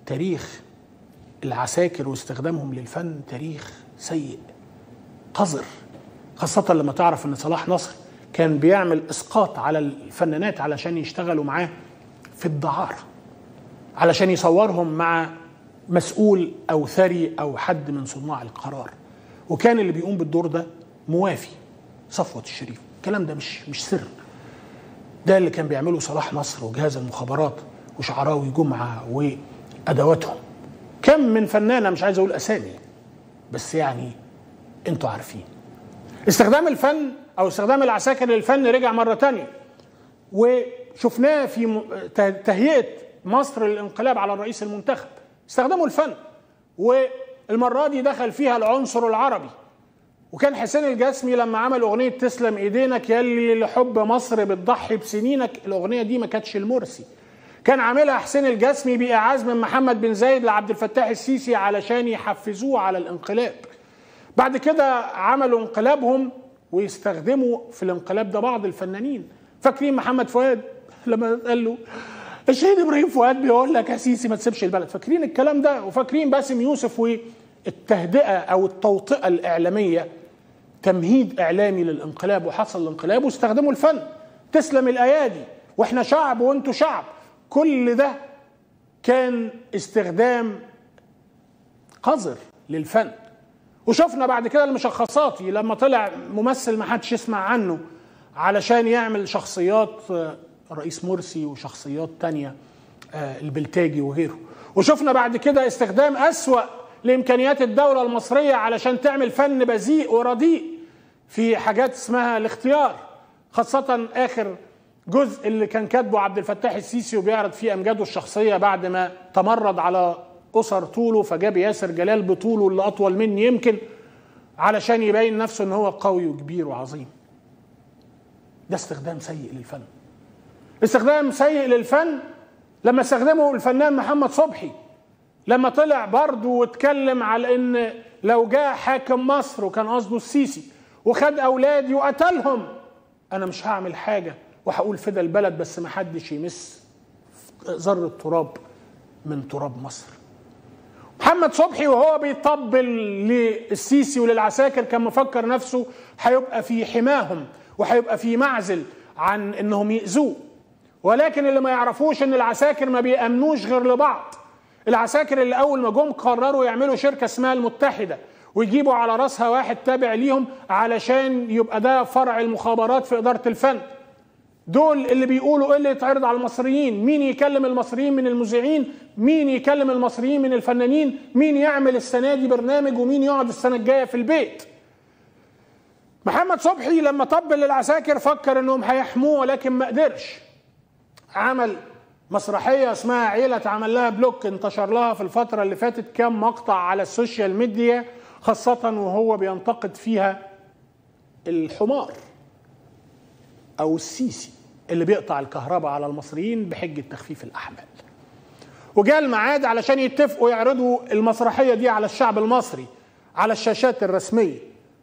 تاريخ العساكر واستخدامهم للفن تاريخ سيء قذر خاصة لما تعرف ان صلاح نصر كان بيعمل اسقاط على الفنانات علشان يشتغلوا معاه في الدعارة علشان يصورهم مع مسؤول او ثري او حد من صناع القرار وكان اللي بيقوم بالدور ده موافي صفوة الشريف الكلام ده مش مش سر ده اللي كان بيعمله صلاح نصر وجهاز المخابرات وشعراوي جمعة وأدواتهم كم من فنانة مش عايز أقول أسامي بس يعني أنتوا عارفين استخدام الفن أو استخدام العساكر للفن رجع مرة تانية وشفناه في م- ته- تهيئة مصر للانقلاب على الرئيس المنتخب استخدموا الفن والمرة دي دخل فيها العنصر العربي وكان حسين الجسمي لما عمل اغنيه تسلم ايدينك يلي لحب مصر بتضحي بسنينك الاغنيه دي ما كانتش المرسي كان عاملها حسين الجسمي باعاز من محمد بن زايد لعبد الفتاح السيسي علشان يحفزوه على الانقلاب بعد كده عملوا انقلابهم ويستخدموا في الانقلاب ده بعض الفنانين فاكرين محمد فؤاد لما قال له الشهيد ابراهيم فؤاد بيقول لك يا سيسي ما تسيبش البلد فاكرين الكلام ده وفاكرين باسم يوسف والتهدئه او التوطئه الاعلاميه تمهيد اعلامي للانقلاب وحصل الانقلاب واستخدموا الفن تسلم الايادي واحنا شعب وانتوا شعب كل ده كان استخدام قذر للفن وشفنا بعد كده المشخصاتي لما طلع ممثل ما حدش يسمع عنه علشان يعمل شخصيات آه، رئيس مرسي وشخصيات تانية آه، البلتاجي وغيره وشفنا بعد كده استخدام أسوأ لإمكانيات الدولة المصرية علشان تعمل فن بذيء ورديء في حاجات اسمها الاختيار خاصة آخر جزء اللي كان كاتبه عبد الفتاح السيسي وبيعرض فيه أمجاده الشخصية بعد ما تمرد على أسر طوله فجاب ياسر جلال بطوله اللي أطول مني يمكن علشان يبين نفسه إن هو قوي وكبير وعظيم ده استخدام سيء للفن استخدام سيء للفن لما استخدمه الفنان محمد صبحي لما طلع برضه واتكلم على ان لو جاء حاكم مصر وكان قصده السيسي وخد اولادي وقتلهم انا مش هعمل حاجه وهقول فدا البلد بس ما حدش يمس ذره تراب من تراب مصر محمد صبحي وهو بيطبل للسيسي وللعساكر كان مفكر نفسه هيبقى في حماهم وهيبقى في معزل عن انهم يأذوه ولكن اللي ما يعرفوش ان العساكر ما بيأمنوش غير لبعض العساكر اللي اول ما جم قرروا يعملوا شركه اسمها المتحده ويجيبوا على راسها واحد تابع ليهم علشان يبقى ده فرع المخابرات في اداره الفن دول اللي بيقولوا ايه اللي يتعرض على المصريين مين يكلم المصريين من المذيعين مين يكلم المصريين من الفنانين مين يعمل السنه دي برنامج ومين يقعد السنه الجايه في البيت محمد صبحي لما طبل للعساكر فكر انهم هيحموه ولكن ما قدرش عمل مسرحيه اسمها عيله اتعمل لها بلوك انتشر لها في الفتره اللي فاتت كام مقطع على السوشيال ميديا خاصه وهو بينتقد فيها الحمار او السيسي اللي بيقطع الكهرباء على المصريين بحجه تخفيف الاحمال وجاء الميعاد علشان يتفقوا يعرضوا المسرحيه دي على الشعب المصري على الشاشات الرسميه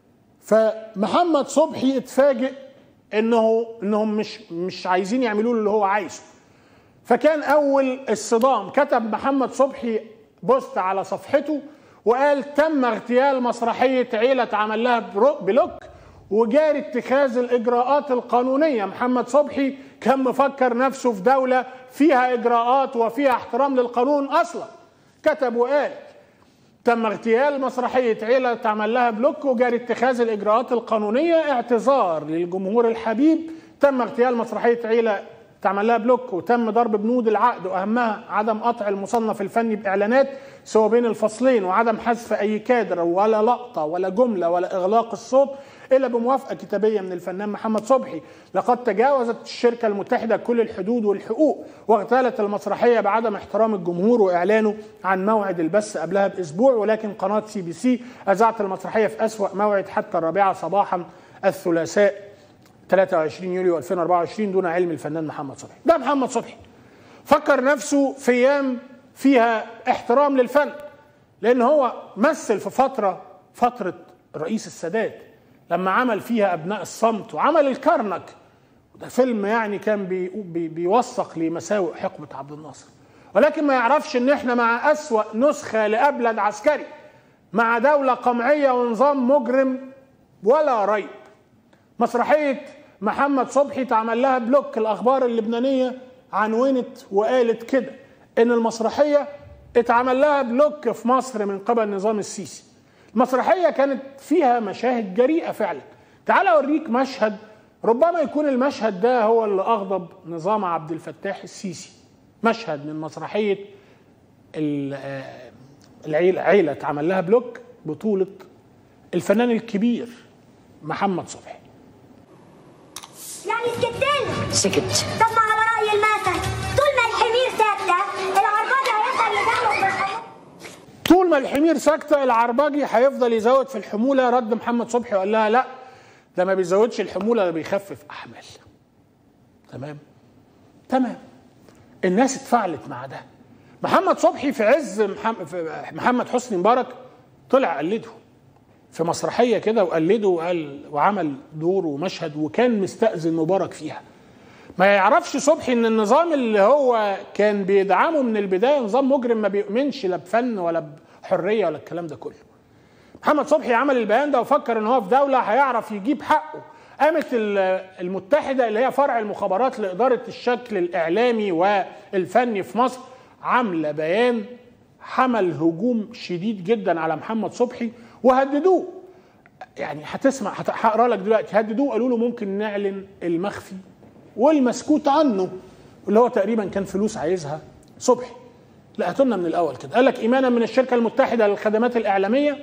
فمحمد صبحي اتفاجئ انه انهم مش مش عايزين يعملوا له اللي هو عايزه فكان اول الصدام كتب محمد صبحي بوست على صفحته وقال تم اغتيال مسرحيه عيله اتعمل لها برو- بلوك وجاري اتخاذ الاجراءات القانونيه محمد صبحي كان مفكر نفسه في دوله فيها اجراءات وفيها احترام للقانون اصلا كتب وقال تم اغتيال مسرحية عيلة تعمل لها بلوك وجاري اتخاذ الإجراءات القانونية اعتذار للجمهور الحبيب تم اغتيال مسرحية عيلة تعمل لها بلوك وتم ضرب بنود العقد وأهمها عدم قطع المصنف الفني بإعلانات سواء بين الفصلين وعدم حذف أي كادر ولا لقطة ولا جملة ولا إغلاق الصوت إلا بموافقة كتابية من الفنان محمد صبحي لقد تجاوزت الشركة المتحدة كل الحدود والحقوق واغتالت المسرحية بعدم احترام الجمهور وإعلانه عن موعد البث قبلها بأسبوع ولكن قناة سي بي سي أذاعت المسرحية في أسوأ موعد حتى الرابعة صباحا الثلاثاء 23 يوليو 2024 دون علم الفنان محمد صبحي ده محمد صبحي فكر نفسه في ايام فيها احترام للفن لان هو مثل في فتره فتره الرئيس السادات لما عمل فيها ابناء الصمت وعمل الكرنك وده فيلم يعني كان بي بي بيوثق لمساوئ حقبه عبد الناصر ولكن ما يعرفش ان احنا مع اسوا نسخه لابلد عسكري مع دوله قمعيه ونظام مجرم ولا ريب مسرحيه محمد صبحي اتعمل لها بلوك الاخبار اللبنانيه عنونت وقالت كده ان المسرحيه اتعمل لها بلوك في مصر من قبل النظام السيسي المسرحيه كانت فيها مشاهد جريئه فعلا تعال اوريك مشهد ربما يكون المشهد ده هو اللي اغضب نظام عبد الفتاح السيسي مشهد من مسرحيه العيله عيله اتعمل لها بلوك بطوله الفنان الكبير محمد صبحي يعني سكتين سكت طب ما على رأي المثل طول ما الحمير ساكتة العرباجة هيفضل يزود بالحمام طول ما الحمير ساكته العرباجي هيفضل يزود في الحموله رد محمد صبحي وقال لها لا ده ما بيزودش الحموله ده بيخفف احمال تمام تمام الناس اتفاعلت مع ده محمد صبحي في عز محمد, في محمد حسني مبارك طلع قلده في مسرحيه كده وقلده وقال وعمل دور ومشهد وكان مستأذن مبارك فيها ما يعرفش صبحي ان النظام اللي هو كان بيدعمه من البدايه نظام مجرم ما بيؤمنش لا بفن ولا بحريه ولا الكلام ده كله محمد صبحي عمل البيان ده وفكر ان هو في دوله هيعرف يجيب حقه قامت المتحده اللي هي فرع المخابرات لاداره الشكل الاعلامي والفني في مصر عامله بيان حمل هجوم شديد جدا على محمد صبحي وهددوه يعني هتسمع هقرا لك دلوقتي هددوه قالوا له ممكن نعلن المخفي والمسكوت عنه اللي هو تقريبا كان فلوس عايزها صبحي لا هاتولنا من الاول كده قال لك ايمانا من الشركه المتحده للخدمات الاعلاميه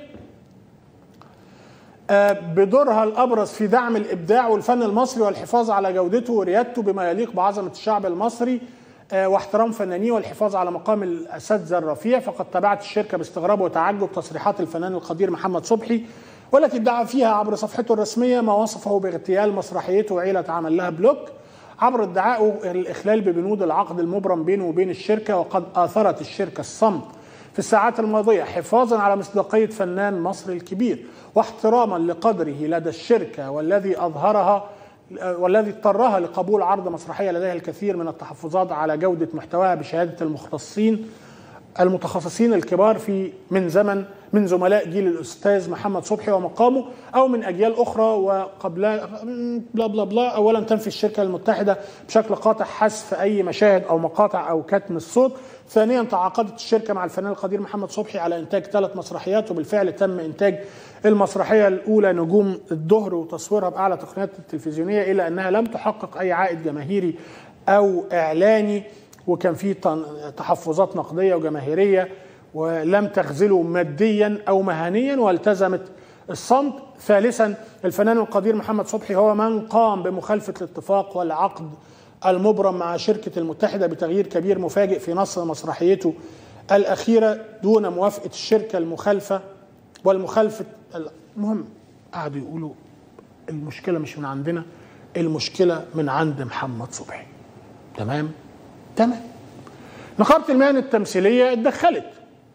بدورها الابرز في دعم الابداع والفن المصري والحفاظ على جودته وريادته بما يليق بعظمه الشعب المصري واحترام فنانيه والحفاظ على مقام الاساتذه الرفيع فقد تابعت الشركه باستغراب وتعجب تصريحات الفنان القدير محمد صبحي والتي ادعى فيها عبر صفحته الرسميه ما وصفه باغتيال مسرحيته وعيله عمل لها بلوك عبر ادعائه الاخلال ببنود العقد المبرم بينه وبين الشركه وقد اثرت الشركه الصمت في الساعات الماضيه حفاظا على مصداقيه فنان مصر الكبير واحتراما لقدره لدى الشركه والذي اظهرها والذي اضطرها لقبول عرض مسرحيه لديها الكثير من التحفظات على جوده محتواها بشهاده المختصين المتخصصين الكبار في من زمن من زملاء جيل الاستاذ محمد صبحي ومقامه او من اجيال اخرى وقبلها بلا بلا بلا اولا تنفي الشركه المتحده بشكل قاطع حذف اي مشاهد او مقاطع او كتم الصوت ثانيا تعاقدت الشركه مع الفنان القدير محمد صبحي على انتاج ثلاث مسرحيات وبالفعل تم انتاج المسرحيه الاولى نجوم الظهر وتصويرها باعلى تقنيات التلفزيونيه الا انها لم تحقق اي عائد جماهيري او اعلاني وكان في تحفظات نقديه وجماهيريه ولم تخذله ماديا او مهنيا والتزمت الصمت ثالثا الفنان القدير محمد صبحي هو من قام بمخالفه الاتفاق والعقد المبرم مع شركه المتحده بتغيير كبير مفاجئ في نص مسرحيته الاخيره دون موافقه الشركه المخالفه والمخالفه المهم قعدوا يقولوا المشكله مش من عندنا المشكله من عند محمد صبحي تمام تمام نقابه المهن التمثيليه اتدخلت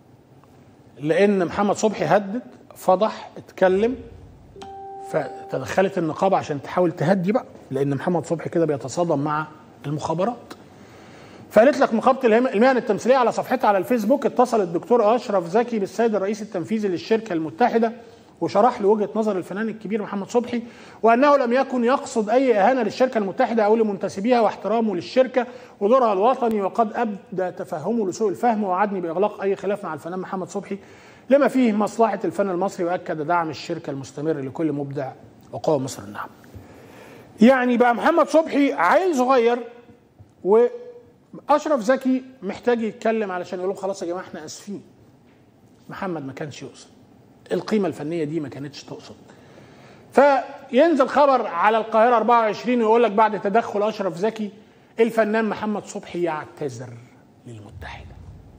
لان محمد صبحي هدد فضح اتكلم فتدخلت النقابه عشان تحاول تهدي بقى لان محمد صبحي كده بيتصادم مع المخابرات فقالت لك نقابه المهن التمثيليه على صفحتها على الفيسبوك اتصل الدكتور اشرف زكي بالسيد الرئيس التنفيذي للشركه المتحده وشرح له وجهه نظر الفنان الكبير محمد صبحي وانه لم يكن يقصد اي اهانه للشركه المتحده او لمنتسبيها واحترامه للشركه ودورها الوطني وقد ابدى تفهمه لسوء الفهم ووعدني باغلاق اي خلاف مع الفنان محمد صبحي لما فيه مصلحه الفن المصري واكد دعم الشركه المستمر لكل مبدع وقوى مصر النعم. يعني بقى محمد صبحي عيل صغير واشرف زكي محتاج يتكلم علشان يقول لهم خلاص يا جماعه احنا اسفين. محمد ما كانش يقصد. القيمه الفنيه دي ما كانتش تقصد. فينزل خبر على القاهره 24 ويقول لك بعد تدخل اشرف زكي الفنان محمد صبحي يعتذر للمتحده.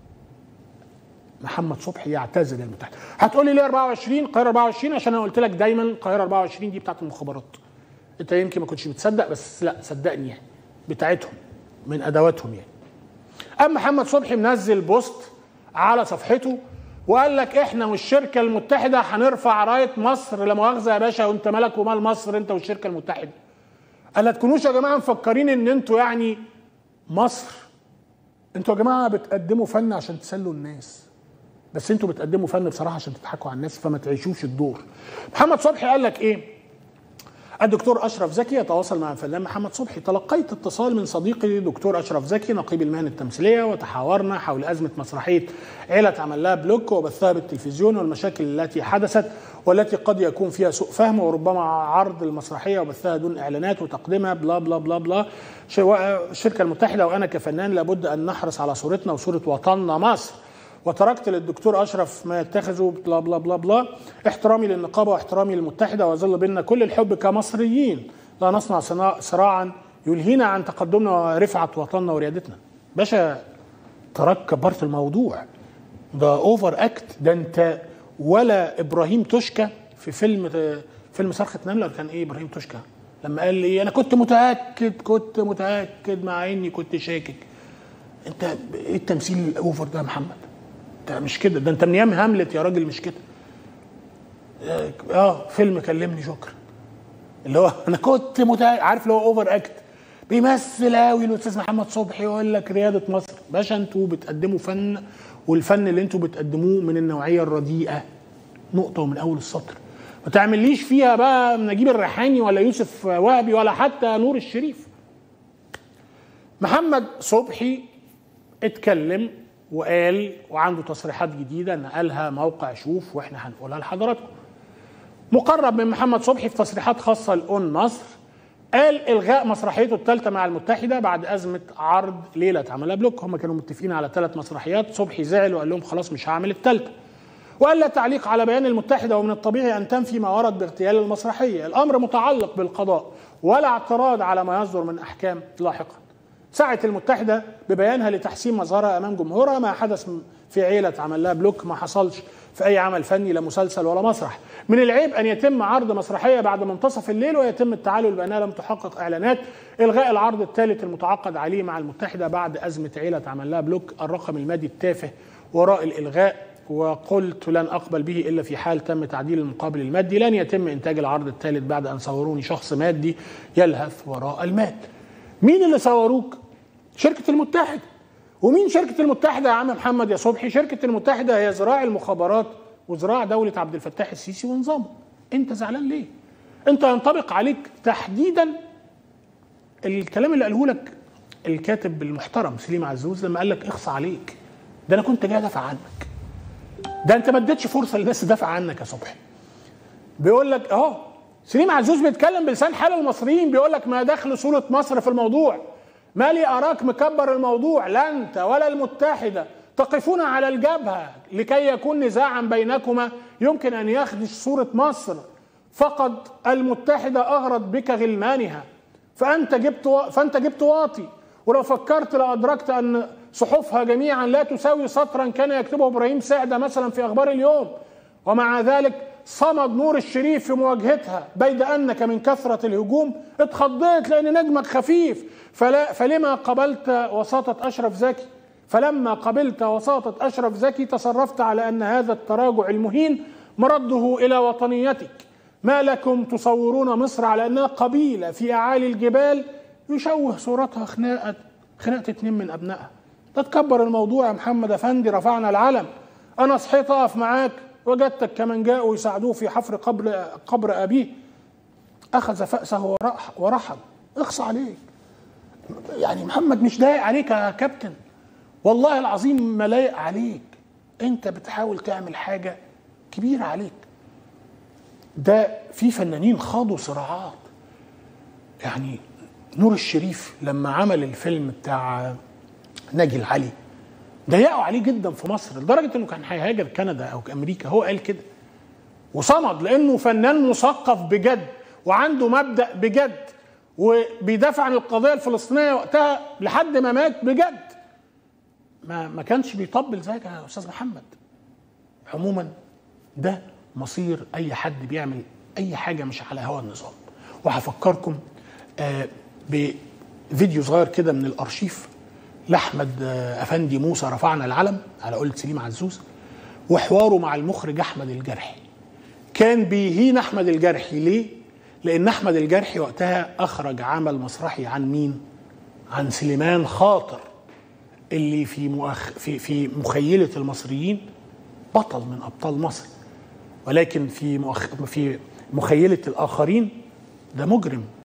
محمد صبحي يعتذر للمتحده. هتقول لي ليه 24 القاهره 24 عشان انا قلت لك دايما القاهره 24 دي بتاعت المخابرات. انت يمكن ما كنتش بتصدق بس لا صدقني يعني بتاعتهم من ادواتهم يعني. اما محمد صبحي منزل بوست على صفحته وقال لك احنا والشركه المتحده هنرفع رايه مصر لا مؤاخذه يا باشا وانت مالك ومال مصر انت والشركه المتحده. قال لا تكونوش يا جماعه مفكرين ان انتوا يعني مصر انتوا يا جماعه بتقدموا فن عشان تسلوا الناس بس انتوا بتقدموا فن بصراحه عشان تضحكوا على الناس فما تعيشوش الدور محمد صبحي قال لك ايه الدكتور اشرف زكي يتواصل مع الفنان محمد صبحي تلقيت اتصال من صديقي دكتور اشرف زكي نقيب المهن التمثيليه وتحاورنا حول ازمه مسرحيه عيله عمل لها بلوك وبثها بالتلفزيون والمشاكل التي حدثت والتي قد يكون فيها سوء فهم وربما عرض المسرحيه وبثها دون اعلانات وتقديمها بلا بلا بلا بلا الشركه المتحده وانا كفنان لابد ان نحرص على صورتنا وصوره وطننا مصر وتركت للدكتور اشرف ما يتخذه بلا بلا بلا بلا احترامي للنقابه واحترامي للمتحده ويظل بيننا كل الحب كمصريين لا نصنع صنا- صراعا يلهينا عن تقدمنا ورفعه وطننا وريادتنا باشا تراك كبرت الموضوع ده اوفر اكت ده انت ولا ابراهيم توشكا في فيلم فيلم صرخه نمله ولا كان ايه ابراهيم توشكا لما قال لي انا كنت متاكد كنت متاكد مع اني كنت شاكك انت ايه التمثيل الاوفر ده يا محمد انت مش كده ده انت من ايام هاملت يا راجل مش كده اه آه، فيلم كلمني شكرا اللي هو انا كنت متأكد عارف اللي هو اوفر اكت بيمثل قوي الاستاذ محمد صبحي يقول لك رياده مصر باشا انتوا بتقدموا فن والفن اللي انتوا بتقدموه من النوعيه الرديئه نقطه ومن اول السطر ما تعمليش فيها بقى نجيب الريحاني ولا يوسف وهبي ولا حتى نور الشريف محمد صبحي اتكلم وقال وعنده تصريحات جديده نقلها موقع شوف واحنا هنقولها لحضراتكم مقرب من محمد صبحي في تصريحات خاصه لأون مصر قال الغاء مسرحيته الثالثه مع المتحده بعد ازمه عرض ليله عملها بلوك هم كانوا متفقين على ثلاث مسرحيات صبحي زعل وقال لهم خلاص مش هعمل الثالثه وقال لا تعليق على بيان المتحده ومن الطبيعي ان تنفي ما ورد باغتيال المسرحيه الامر متعلق بالقضاء ولا اعتراض على ما يصدر من احكام لاحقا سعت المتحده ببيانها لتحسين مظهرها امام جمهورها ما حدث في عيله عمل لها بلوك ما حصلش في اي عمل فني لا مسلسل ولا مسرح من العيب ان يتم عرض مسرحيه بعد منتصف الليل ويتم التعلل بانها لم تحقق اعلانات الغاء العرض الثالث المتعاقد عليه مع المتحده بعد ازمه عيله عمل لها بلوك الرقم المادي التافه وراء الالغاء وقلت لن اقبل به الا في حال تم تعديل المقابل المادي لن يتم انتاج العرض الثالث بعد ان صوروني شخص مادي يلهث وراء المال مين اللي صوروك شركه المتحده ومين شركه المتحده يا عم محمد يا صبحي شركه المتحده هي ذراع المخابرات وذراع دوله عبد الفتاح السيسي ونظامه انت زعلان ليه انت ينطبق عليك تحديدا الكلام اللي قاله لك الكاتب المحترم سليم عزوز لما قال لك اخصى عليك ده انا كنت جاي ادافع عنك ده انت ما اديتش فرصه للناس تدافع عنك يا صبحي بيقول لك اهو سليم عزوز بيتكلم بلسان حال المصريين بيقول لك ما دخل صوره مصر في الموضوع ما لي اراك مكبر الموضوع لا انت ولا المتحده تقفون على الجبهه لكي يكون نزاعا بينكما يمكن ان يخدش صوره مصر فقد المتحده اغرت بك غلمانها فانت جبت و... فانت جبت واطي ولو فكرت لادركت ان صحفها جميعا لا تساوي سطرا كان يكتبه ابراهيم سعده مثلا في اخبار اليوم ومع ذلك صمد نور الشريف في مواجهتها بيد انك من كثره الهجوم اتخضيت لان نجمك خفيف فلا فلما قبلت وساطه اشرف زكي فلما قبلت وساطه اشرف زكي تصرفت على ان هذا التراجع المهين مرده الى وطنيتك ما لكم تصورون مصر على انها قبيله في اعالي الجبال يشوه صورتها خناقه خناقه اتنين من ابنائها تتكبر الموضوع يا محمد افندي رفعنا العلم انا صحيت اقف معاك وجدتك كمن جاءوا يساعدوه في حفر قبر قبر ابيه اخذ فاسه ورحل اخص عليك يعني محمد مش ضايق عليك يا كابتن والله العظيم ما لايق عليك انت بتحاول تعمل حاجه كبيره عليك ده في فنانين خاضوا صراعات يعني نور الشريف لما عمل الفيلم بتاع ناجي العلي ضيقوا عليه جدا في مصر لدرجه انه كان هيهاجر كندا او امريكا هو قال كده وصمد لانه فنان مثقف بجد وعنده مبدا بجد وبيدافع عن القضيه الفلسطينيه وقتها لحد ما مات بجد ما ما كانش بيطبل زيك يا استاذ محمد عموما ده مصير اي حد بيعمل اي حاجه مش على هوا النظام وهفكركم آه بفيديو صغير كده من الارشيف لاحمد آه افندي موسى رفعنا العلم على قولة سليم عزوز وحواره مع المخرج احمد الجرحي كان بيهين احمد الجرحي ليه لان احمد الجرحي وقتها اخرج عمل مسرحي عن مين عن سليمان خاطر اللي في مؤخ في في مخيله المصريين بطل من ابطال مصر ولكن في مؤخ في مخيله الاخرين ده مجرم